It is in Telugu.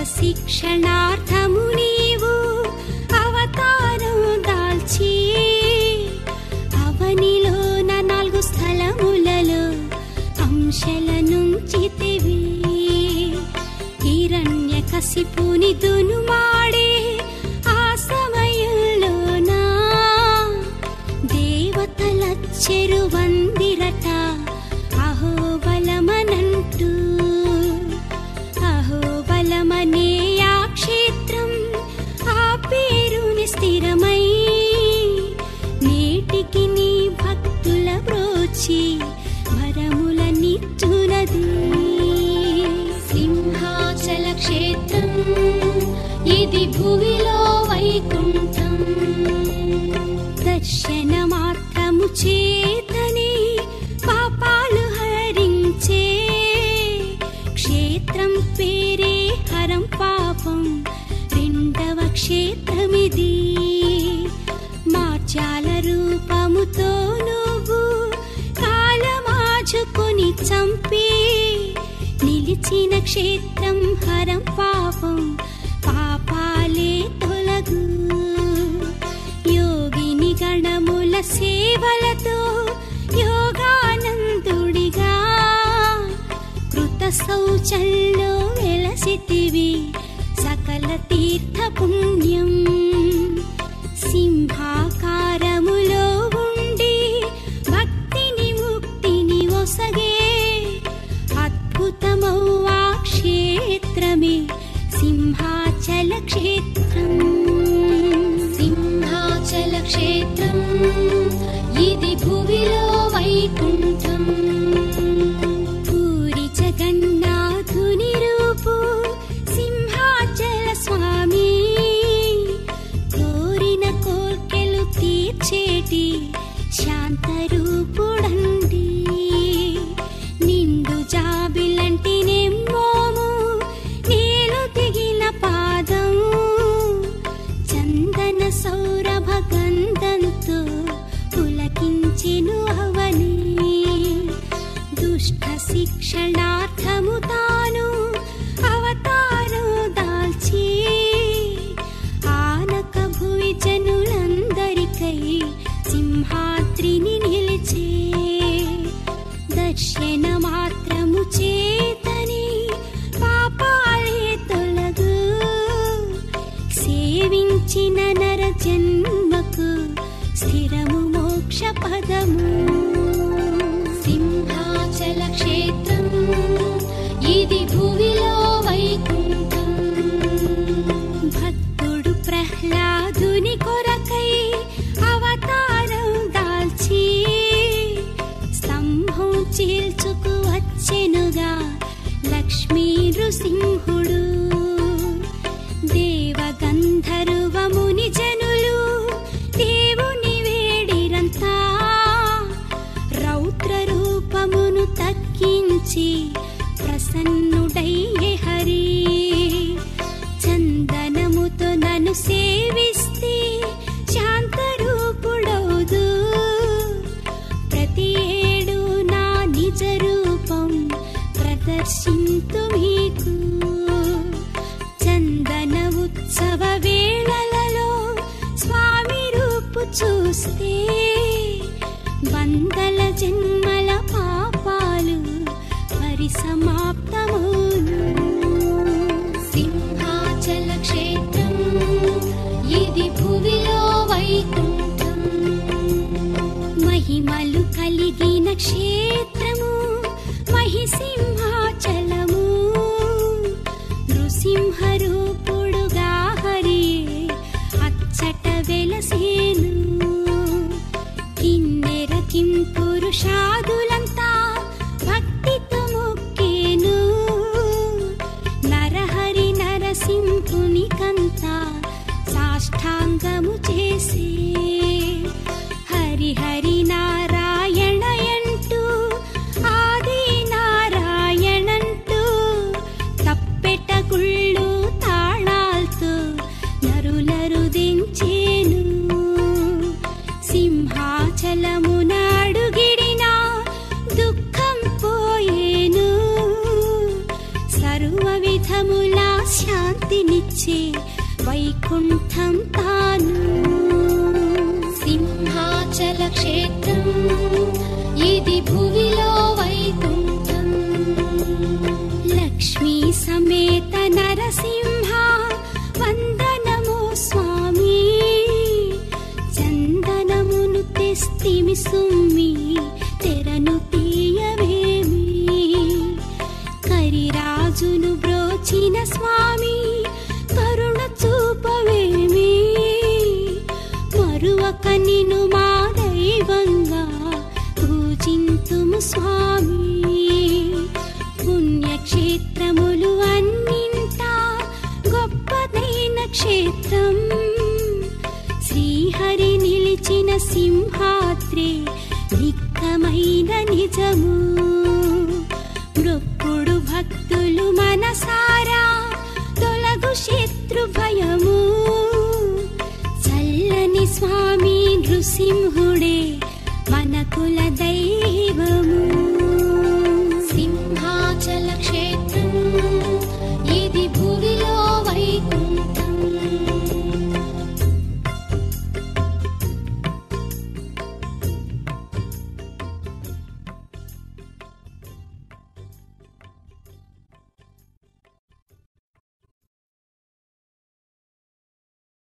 శిక్షణార్థము నీవు అవతారం దాల్చి అవనిలోన నాలుగు స్థలములలో అంశల నుంచితివి హిరణ్య కసిపుని దునుమాడే ఆ సమయంలోన దేవతల చెరువందిరట అహోబలమనంటూ అహోబలమనే ఆ క్షేత్రం ఆ పేరుని స్థిరమై నేటికి నీ భక్తుల బ్రోచి వరముల నిచ్చునది సింహాచల క్షేత్రం ఇది భువిలో వైకుంఠం దర్శన మాత్రము చేతనే పాపాలు హరించే క్షేత్రం పేరే హరం పాపం రెండవ క్షేత్రమిది మార్చాల రూపముతో నువ్వు కాలమాచుకొని చంపి నిలిచిన క్షేత్రం హరం పాపం పాపాలే తొలగు యోగిని గణముల సేవలతో యోగానందుడిగా కృత శౌచంలో వెలసితివి సకల తీర్థ పుణ్యం సింహాకారములో ఉండి భక్తిని ముక్తిని ఒసగే అద్భుతమౌవా క్షేత్రమే సింహాచల క్షేత్రం సింహాచల క్షేత్రం ఇది భువిలో వైకుంఠం పూరి జగన్నాథుని రూపు సింహాచల స్వామి కోరిన కోర్కెలు తీర్చేటి శాంతరూపుడండి నిండు జాబిలంటి నెమ్మోము నేను దిగిన పాదం చందన సౌరభ గంధంతో పులకించెను అవని దుష్ట శిక్షణార్థము తాను అవతారం దాల్చి ఆనక భువి జనులందరికై సింహాద్రిని నిలిచే దర్శన మాత్రము చేతని పాపాలే తొలగు సేవించిన నర జన్మకు స్థిరము మోక్ష పదము సింహాచల క్షేత్రం ఇది భువిలో వైకుంఠం భక్తుడు ప్రహ్లాదుని కొరకై అవతారం దాల్చి స్తంభం చీల్చుకు వచ్చెనుగా లక్ష్మీ నృసింహుడు దేవ గంధర్వముని జనులు దేవుని వేడిరంతా రౌద్ర రూపమును తగ్గించి ప్రసన్నుడయ్యే హరి చందనముతో నన్ను సేవిస్తే శాంతరూపుడౌదు ప్రతి ఏడు నా నిజ రూపం ప్రదర్శింతు మీకు చందన ఉత్సవ వేళలలో స్వామి రూపు చూస్తే వందల జన్మల పాపాలు పరిసమాప్తమౌను సింహాచల క్షేత్రం ఇది భువిలో వైకుంఠం మహిమలు కలిగిన క్షేత్రము మహిసింహాచలము నృసింహరూపుడుగా హరి అచ్చట వెలసేను కిన్నెర కిం పురుషాదులంతా భక్తితో మొక్కేను నరహరి నరసింహునికంతా సాష్టాంగము చేసే హరి హరి నారాయణయంటూ ఆది నారాయణంటూ తప్పెట గుళ్ళు తాళాల్తో నరులరు దించేను సింహాచలమున అడుగిడినా దుఃఖం పోయేను సర్వ విధములా శాంతినిచ్చే వైకుంఠం తాను సింహాచల క్షేత్రం ఇది భువిలో వైకుంఠం లక్ష్మీ సమేత నరసింహ వందనము స్వామి చందనమును తెస్తిమి సుమ్మి తెరను తీయవేమి కరిరాజును బ్రోచిన స్వామి కరుణ చూపవేమి మరువక నిను మా దైవంగా పూజింతుము స్వామి పుణ్యక్షేత్రములు అన్నింటా గొప్పదైన క్షేత్రం శ్రీహరి నిలిచిన సింహాద్రి నిక్కమైన నిజము మృప్పుడు భక్తులు మనసా